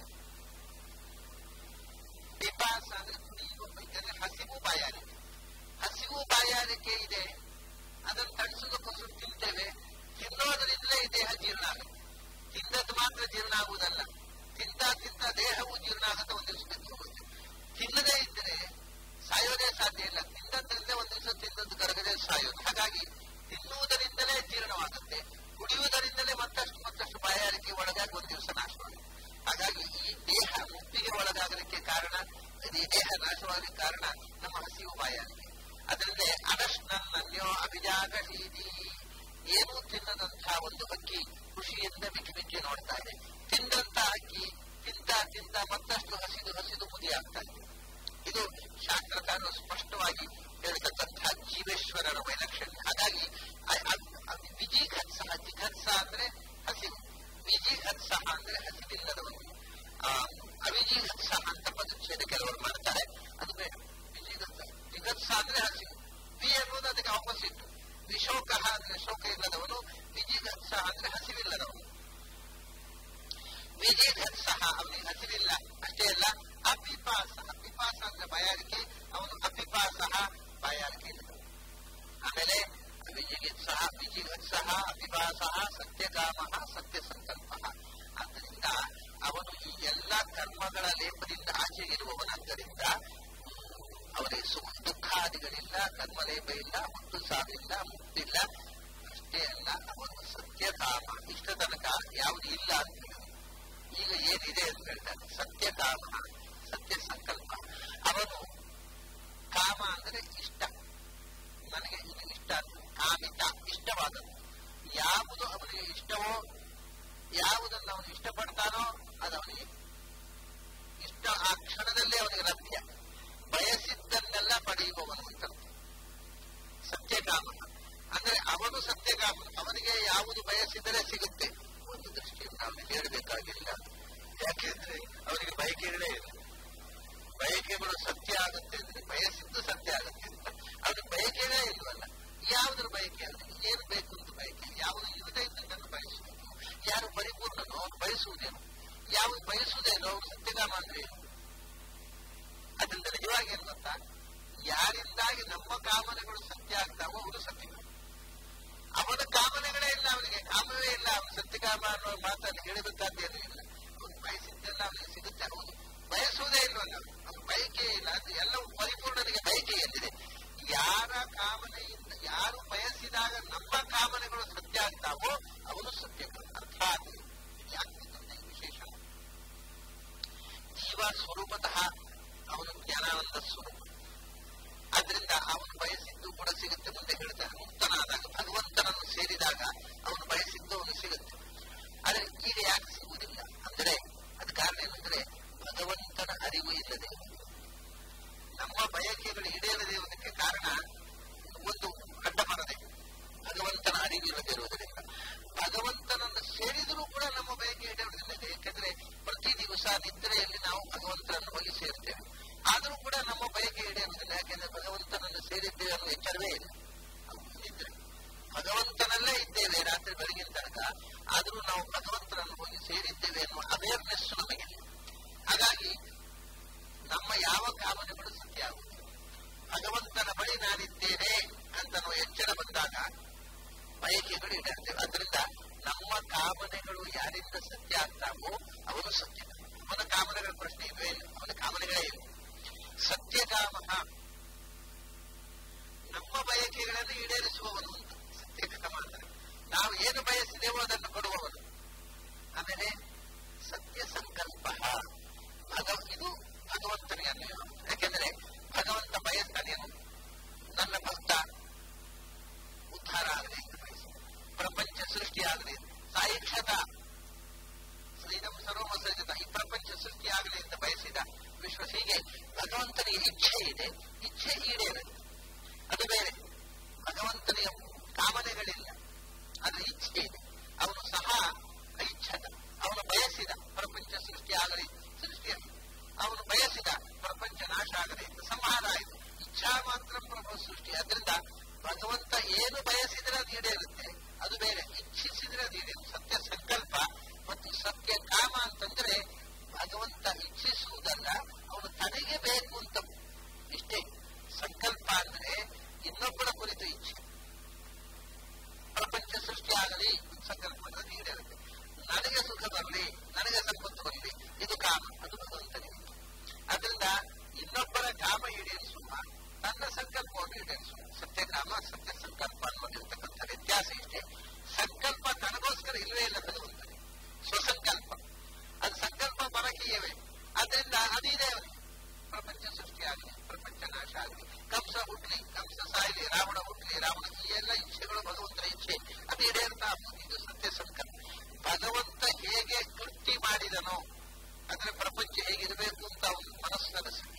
ವಿಭಾಸ ಅಂದ್ರೆ ಕುಡಿಯುವ ಬಯಕೆ ಅಂದ್ರೆ ಹಸಿವು ಬಾಯಾರಿಕೆ ಹಸಿವು ಬಾಯಾರಿಕೆ ಇದೆ ಅದನ್ನು ತಣಿಸೋದಕ್ಕೋಸ್ಕರ ತಿಂತೇವೆ ತಿನ್ನೋದ್ರಿಂದಲೇ ಈ ದೇಹ ಜೀರ್ಣ ಆಗುತ್ತೆ ತಿಂದದ್ದು ಮಾತ್ರ ಜೀರ್ಣ ಆಗುವುದಲ್ಲ ತಿಂತ ತಿಂತ ದೇಹವು ಜೀರ್ಣ ಆಗುತ್ತೆ ಒಂದು ದಿವಸ ಬಿದ್ದು ಹೋಗುತ್ತೆ ತಿನ್ನದೇ ಇದ್ದರೆ ಸಾಯೋದೇ ಸಾಧ್ಯ ಇಲ್ಲ ತಿಂದದ್ರಿಂದ ಒಂದು ದಿವಸ ತಿಂದದ್ದು ಕರಗದೆ ಸಾಯೋದು ಹಾಗಾಗಿ ತಿನ್ನುವುದರಿಂದಲೇ ಜೀರ್ಣವಾಗುತ್ತೆ ಕುಡಿಯುವುದರಿಂದಲೇ ಮತ್ತಷ್ಟು ಮತ್ತಷ್ಟು ಬಾಯಾರಿಕೆ ಒಳಗಾಗಿ ಒಂದು ದಿವಸ ನಾಶವಾಗುತ್ತೆ ಹಾಗಾಗಿ ಈ ದೇಹ ಮುಪ್ಪಿಗೆ ಒಳಗಾಗಲಿಕ್ಕೆ ಕಾರಣ ಈ ದೇಹ ನಾಶವಾಗಲಿಕ್ಕೆ ಕಾರಣ ನಮ್ಮ ಹಸಿವು ಬಾಯಾರಿಕೆ ಅದರಿಂದ ಅನಶ್ನನ್ಯೋ ಅಭಿಜಾಗೀದಿ ಏನೂ ತಿನ್ನದಂತಹ ಒಂದು ಹಕ್ಕಿ ಖುಷಿಯಿಂದ ಮಿಕ್ಕಿ ಮಿಕ್ಕಿ ನೋಡ್ತಾ ಇದೆ ತಿಂದಂತ ಹಕ್ಕಿ ತಿಂತ ತಿಂತ ಮತ್ತಷ್ಟು ಹಸಿದು ಹಸಿದು ಮುದಿಯಾಗ್ತಾ ಇದೆ ಇದು ಶಾಸ್ತ್ರಕಾರರು ಸ್ಪಷ್ಟವಾಗಿ ಹೇಳ್ತಕ್ಕಂತಹ ಜೀವೇಶ್ವರರ ವೈಲಕ್ಷಣ್ಯ ಹಾಗಾಗಿ ವಿಜಿಘತ್ಸ ಜಿಘತ್ಸ ಅಂದ್ರೆ ಹಸಿವು ವಿಜಿಘತ್ಸ ಅಂದ್ರೆ ಹಸಿವಿಲ್ಲದವನು ಅವಿಜಿಘತ್ಸ ಅಂತ ಪದಚ್ಛೇದ ಕೆಲವರು ಮಾಡ್ತಾರೆ ಅದು ಬೇಡ ವಿಜಿಘತ್ಸ ಜಿಘತ್ಸ ಅಂದ್ರೆ ಹಸಿವು ವಿ ಅನ್ನೋದು ಅದಕ್ಕೆ ಆಪೋಸಿಟ್ ವಿಶೋಕ ಅಂದ್ರೆ ಶೋಕ ಇಲ್ಲದವನು ವಿಜಿಘತ್ಸ ಅಂದ್ರೆ ಹಸಿವಿಲ್ಲದವನು ವಿಜಿಘತ್ಸ ಅವನಿಗೆ ಹಸಿವಿಲ್ಲ ಅಷ್ಟೇ ಅಲ್ಲ ಅಪಿಪಾಸ ಅಪಿಪಾಸ ಅಂದ್ರೆ ಬಾಯಾರಿಕೆ ಅವನು ಅಪಿಪಾಸ ಬಾಯಾರಿಕೆ ಇಲ್ಲದವನು ಆಮೇಲೆ ವಿಜಿಗಿತ್ಸಹ ವಿಜಿಘತ್ಸಹ ಅಪಿಪಾಸಃ ಸತ್ಯಕಾಮ ಸತ್ಯ ಸಂಕಲ್ಪ ಆದ್ದರಿಂದ ಅವನು ಈ ಎಲ್ಲ ಕರ್ಮಗಳ ಲೇಪದಿಂದ ಆಚೆ ಇರುವವನಾದ್ದರಿಂದ ಅವನಿಗೆ ಸುಖ ದುಃಖಾದಿಗಳಿಲ್ಲ ಕರ್ಮಲೇಪ ಇಲ್ಲ ಹುಟ್ಟು ಸಾವಿಲ್ಲ ಮುಕ್ತಿಲ್ಲ ಅಷ್ಟೇ ಅಲ್ಲ ಅವನು ಸತ್ಯಕಾಮ ಇಷ್ಟ ತನಕ ಯಾವುದು ಇಲ್ಲ ಅಂತ ಹೇಳಿದ್ರು ಈಗ ಏನಿದೆ ಅಂತ ಹೇಳ್ತಾರೆ ಸತ್ಯಕಾಮ ಸತ್ಯ ಸಂಕಲ್ಪ ಅವನು ಕಾಮ ಅಂದರೆ ಇಷ್ಟ ನನಗೆ ಇದು ಇಷ್ಟ ಕಾಮಿತ ಇಷ್ಟವಾದದ್ದು ಯಾವುದು ಅವನಿಗೆ ಇಷ್ಟವೋ ಯಾವುದನ್ನು ಅವನು ಇಷ್ಟಪಡ್ತಾನೋ ಅದು ಅವನಿಗೆ ಇಷ್ಟ ಆ ಕ್ಷಣದಲ್ಲೇ ಅವನಿಗೆ ಲಭ್ಯ ಬಯಸಿದ್ದನ್ನೆಲ್ಲ ಪಡೆಯುವವನು ಅಂತ ಸತ್ಯಕಾಮ ಅಂದ್ರೆ ಅವನು ಸತ್ಯಕಾಮ ಅವನಿಗೆ ಯಾವುದು ಬಯಸಿದರೆ ಸಿಗುತ್ತೆ ಒಂದು ದೃಷ್ಟಿಯಿಂದ ಅವನಿಗೆ ಹೇಳಬೇಕಾಗಿಲ್ಲ ಯಾಕೆಂದ್ರೆ ಅವನಿಗೆ ಬಯಕೆಗಳೇ ಇಲ್ಲ ಬಯಕೆಗಳು ಸತ್ಯ ಆಗುತ್ತೆ ಅಂದ್ರೆ ಬಯಸಿದ್ದು ಸತ್ಯ ಆಗುತ್ತೆ ಅಂತ ಅವನಿಗೆ ಬಯಕೆಗಳೇ ಇಲ್ವಲ್ಲ ಯಾವುದ್ರ ಬಯಕೆ ಅವನಿಗೆ ಏನು ಬೇಕು ಅಂತ ಬಯಕೆ ಯಾವುದು ಇಲ್ಲದೆ ಇದ್ದದ್ದನ್ನು ಬಯಸುವುದು ಯಾರು ಪರಿಪೂರ್ಣನೋ ಅವನು ಬಯಸುವುದೇನು ಯಾವುದು ಬಯಸುವುದೇನೋ ಅವನು ಸತ್ಯಕಾಮ ಅಂದ್ರೆ ಏನು ಅದರಿಂದ ನಿಜವಾಗಿ ಏನು ಗೊತ್ತಾ ಯಾರಿಂದಾಗಿ ನಮ್ಮ ಕಾಮನೆಗಳು ಸತ್ಯ ಆಗ್ತಾವೋ ಅವರು ಸತ್ಯ ಅವನ ಕಾಮನೆಗಳೇ ಇಲ್ಲ ಅವನಿಗೆ ಕಾಮವೇ ಇಲ್ಲ ಅವನು ಸತ್ಯಕಾಮ ಅನ್ನೋ ಮಾತನ್ನು ಹೇಳಬೇಕಾದ್ದೇನೂ ಇಲ್ಲ ಅವನು ಬಯಸಿದ್ದೆಲ್ಲ ಅವನಿಗೆ ಸಿಗುತ್ತೆ ಹೌದು ಬಯಸುವುದೇ ಇಲ್ವಲ್ಲ ಅವನು ಬಯಕೆ ಇಲ್ಲ ಅದು ಎಲ್ಲವೂ ಪರಿಪೂರ್ಣನಿಗೆ ಬಯಕೆ ಎಂದಿದೆ ಯಾರ ಕಾಮನೆಯಿಂದ ಯಾರು ಬಯಸಿದಾಗ ನಮ್ಮ ಕಾಮನೆಗಳು ಸತ್ಯ ಆಗ್ತಾವೋ ಅವನು ಸತ್ಯ ಅರ್ಥಾತ್ ಯಾಕೆ ವಿಶೇಷ ಜೀವ ಸ್ವರೂಪತಃ ಅವನು ಜ್ಞಾನಾನಂದ ಸ್ವರೂಪ ಆದ್ರಿಂದ ಅವನು ಬಯಸಿದ್ದು ಕೂಡ ಸಿಗುತ್ತೆ ಮುಂದೆ ಹೇಳ್ತಾರೆ ಮುಕ್ತನಾದಾಗ ಭಗವಂತನನ್ನು ಸೇರಿದಾಗ ಅವನು ಬಯಸಿದ್ದು ಅವನು ಸಿಗುತ್ತೆ ಆದ್ರೆ ಈಗ ಯಾಕೆ ಸಿಗುವುದಿಲ್ಲ ಅಂದ್ರೆ ಅದ ಕಾರಣ ಏನಂದ್ರೆ ಭಗವಂತನ ಅರಿವು ಇಲ್ಲದೆ ನಮ್ಮ ಬಯಕೆಗಳು ಈಡೇರದೆ ಇರುವುದಕ್ಕೆ ಕಾರಣ ಒಂದು ಅಡ್ಡಮರದೆ ಭಗವಂತನ ಅರಿವು ಇಲ್ಲದೆ ಇರುವುದರಿಂದ ಭಗವಂತನನ್ನು ಸೇರಿದರೂ ಕೂಡ ನಮ್ಮ ಬಯಕೆ ಈಡೇರುವುದಿಲ್ಲ ಯಾಕೆಂದ್ರೆ ಪ್ರತಿ ದಿವಸ ನಿದ್ರೆಯಲ್ಲಿ ನಾವು ಭಗವಂತನನ್ನು ಹೋಗಿ ಸೇರ್ತೇವೆ ಆದರೂ ಕೂಡ ನಮ್ಮ ಬಯಕೆ ಈಡೇರುವುದಿಲ್ಲ ಯಾಕೆಂದ್ರೆ ಭಗವಂತನನ್ನು ಸೇರಿದ್ದೇವೆ ಅನ್ನೋ ಎಚ್ಚರವೇ ಇಲ್ಲ ನಿದ್ರೆ ಭಗವಂತನಲ್ಲೇ ಇದ್ದೇವೆ ರಾತ್ರಿ ಬೆಳಗಿನ ತನಕ ಆದರೂ ನಾವು ಭಗವಂತನನ್ನು ಹೋಗಿ ಸೇರಿದ್ದೇವೆ ಅನ್ನುವ ಅವೇರ್ನೆಸ್ ನಮಗೆ ಹಾಗಾಗಿ ನಮ್ಮ ಯಾವ ಕಾಮನೆಗಳು ಸತ್ಯ ಆಗುತ್ತದೆ ಭಗವಂತನ ಬಳಿ ನಾನಿದ್ದೇನೆ ಅಂತ ನಾವು ಎಚ್ಚರ ಬಂದಾಗ ಬಯಕೆಗಳು ಈಡೇರ್ತೇವೆ ಅದರಿಂದ ನಮ್ಮ ಕಾಮನೆಗಳು ಯಾರಿಂದ ಸತ್ಯ ಆಗ್ತಾವೋ ಅವನು ಸತ್ಯ ಅವನ ಕಾಮನೆಗಳ ಪ್ರಶ್ನೆ ಇಲ್ವೇ ಇಲ್ಲ ಅವನ ಕಾಮನೆಗಳೇ ಇಲ್ಲ ಸತ್ಯಕಾಮ ನಮ್ಮ ಬಯಕೆಗಳನ್ನು ಈಡೇರಿಸುವವನು ಅಂತ ಸತ್ಯಕಾಮ ಅಂದರೆ ನಾವು ಏನು ಬಯಸಿದೆವೋ ಅದನ್ನು ಕೊಡುವವನು ಆಮೇಲೆ ಸತ್ಯ ಸಂಕಲ್ಪ ಭಗವ ಇದು ಭಗವಂತನಿಗೆ ಅನ್ವಯ ಯಾಕೆಂದ್ರೆ ಭಗವಂತ ಬಯಸ್ತಾನೇನು ನನ್ನ ಇಚ್ಛೆ ಇದೆ ಇಚ್ಛೆ ಈಡೇರುತ್ತೆ ಅದು ಬೇರೆ ಭಗವಂತನಿಗೆ ಕಾಮನೆಗಳಿಲ್ಲ ಅದರ ಇಚ್ಛೆ ಇದೆ ಅವನು ಸಹ ಐಚ್ಛತ ಅವನು ಬಯಸಿದ ಪ್ರಪಂಚ ಸೃಷ್ಟಿ ಆಗಲಿ ಸೃಷ್ಟಿಯಲ್ಲಿ ಅವನು ಬಯಸಿದ ಪ್ರಪಂಚ ನಾಶ ಆಗಲಿ ಸಂಹಾರ ಆಯಿತು ಇಚ್ಛಾ ಮಾತ್ರ ಪ್ರಪಂಚ ಸೃಷ್ಟಿ ಅದರಿಂದ ಭಗವಂತ ಏನು ಬಯಸಿದ್ರೆ ಅದು ಈಡೇರುತ್ತೆ ಅದು ಬೇರೆ ಇಚ್ಛಿಸಿದ್ರೆ ಅದು ಈಡೇರುತ್ತೆ ಸತ್ಯ ಸಂಕಲ್ಪ ಮತ್ತು ಸತ್ಯ ಕಾಮ ಅಂತಂದ್ರೆ ಭಗವಂತ ಇಚ್ಛಿಸುವುದಲ್ಲ ಅವನು ತನಗೆ ಬೇಕು ಅಂತ ಇಷ್ಟೇ ಸಂಕಲ್ಪ ಅಂದ್ರೆ ಇನ್ನೊಬ್ಬರ ಕುರಿತು ಇಚ್ಛೆ ಪ್ರಪಂಚ ಸೃಷ್ಟಿ ಆಗಲಿ ಸಂಕಲ್ಪ ಅಂದ್ರೆ ಈಡೇರುತ್ತೆ ನನಗೆ ಸುಖ ಬರಲಿ ನನಗೆ ಸಂಪತ್ತು ಬರಲಿ ಇದು ಕಾಮ ಅದು ಭಗವಂತನಿಗೆ ಅದರಿಂದ ಇನ್ನೊಬ್ಬರ ಕಾಮ ಈಡೇರಿಸುವ ತನ್ನ ಸಂಕಲ್ಪವನ್ನು ಈಡೇರಿಸುವ ಸತ್ಯ ಕಾಮ ಸತ್ಯ ಸಂಕಲ್ಪ ಅನ್ನೋದಿರ್ತಕ್ಕಂಥ ವ್ಯತ್ಯಾಸ ಇಷ್ಟೇ ಸಂಕಲ್ಪ ತನಗೋಸ್ಕರ ಇಲ್ಲವೇ ಇಲ್ಲ ಭಗವಂತನಿಗೆ ಸ್ವಸಂಕಲ್ಪ ಅದು ಸಂಕಲ್ಪ ಪರಕೀಯವೇ ಅದರಿಂದ ಅದಿದೆ ಅವನಿಗೆ ಪ್ರಪಂಚ ಸೃಷ್ಟಿ ಆಗಲಿ ಪ್ರಪಂಚ ನಾಶ ಆಗಲಿ ಕಂಸ ಹುಟ್ಲಿ ಕಂಸ ಸಾಯಲಿ ರಾವಣ ಹುಟ್ಲಿ ರಾವಣ ಈ ಎಲ್ಲ ಇಚ್ಛೆಗಳು ಭಗವಂತನ ಇಚ್ಛೆ ಅದು ಈಡೇರ್ತಾ ಇದು ಸತ್ಯ ಸಂಕಲ್ಪ ಭಗವಂತ ಹೇಗೆ ಕೃತಿ ಮಾಡಿದನೋ ಅಂದ್ರೆ ಪ್ರಪಂಚ ಹೇಗಿರಬೇಕು ಅಂತ ಅವನು ಮನಸ್ಸು